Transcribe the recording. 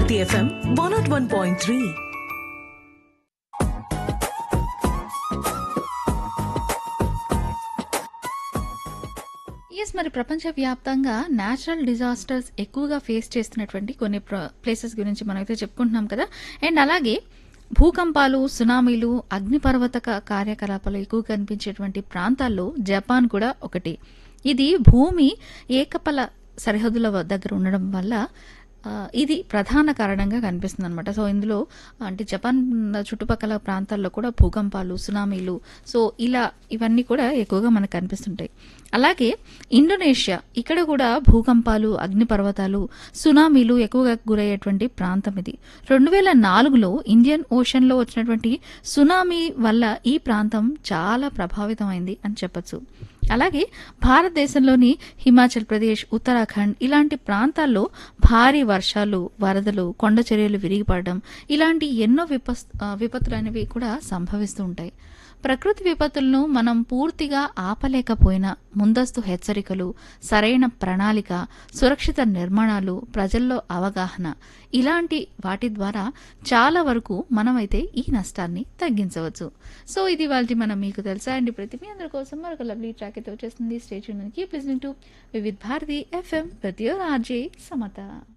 Bharati FM one not one point three ఎస్ మరి ప్రపంచవ్యాప్తంగా న్యాచురల్ డిజాస్టర్స్ ఎక్కువగా ఫేస్ చేస్తున్నటువంటి కొన్ని ప్లేసెస్ గురించి మనం అయితే చెప్పుకుంటున్నాం కదా అండ్ అలాగే భూకంపాలు సునామీలు అగ్నిపర్వతక కార్యకలాపాలు ఎక్కువ కనిపించేటువంటి ప్రాంతాల్లో జపాన్ కూడా ఒకటి ఇది భూమి ఏకపల సరిహద్దుల వ- దగ్గర ఉండడం వల్ల ఆ, ఇది ప్రధాన కారణంగా కనిపిస్తుంది అనమాట సో ఇందులో అంటే జపాన్ చుట్టుపక్కల ప్రాంతాల్లో కూడా భూకంపాలు సునామీలు సో ఇలా ఇవన్నీ కూడా ఎక్కువగా మనకు కనిపిస్తుంటాయి అలాగే ఇండోనేషియా ఇక్కడ కూడా భూకంపాలు అగ్నిపర్వతాలు సునామీలు ఎక్కువగా గురయ్యేటువంటి ప్రాంతం ఇది రెండు వేల నాలుగులో ఇండియన్ ఓషన్లో వచ్చినటువంటి సునామీ వల్ల ఈ ప్రాంతం చాలా ప్రభావితమైంది అని చెప్పొచ్చు అలాగే భారతదేశంలోని హిమాచల్ ప్రదేశ్ ఉత్తరాఖండ్ ఇలాంటి ప్రాంతాల్లో భారీ వర్షాలు వరదలు కొండ చర్యలు విరిగిపడడం ఇలాంటి ఎన్నో విపస్ ఆ, విపత్తులు అనేవి కూడా సంభవిస్తూ ఉంటాయి ప్రకృతి విపత్తులను మనం పూర్తిగా ఆపలేకపోయినా ముందస్తు హెచ్చరికలు సరైన ప్రణాళిక సురక్షిత నిర్మాణాలు ప్రజల్లో అవగాహన ఇలాంటి వాటి ద్వారా చాలా వరకు మనమైతే ఈ నష్టాన్ని తగ్గించవచ్చు సో ఇది వాళ్ళకి మనం మీకు తెలుసా అండి ప్రతి మీ అందరి కోసం మరొక లవ్లీ ట్రాక్ అయితే వచ్చేస్తుంది station keep listening to Vividh Bharati FM ప్రతి ఆర్జే సమత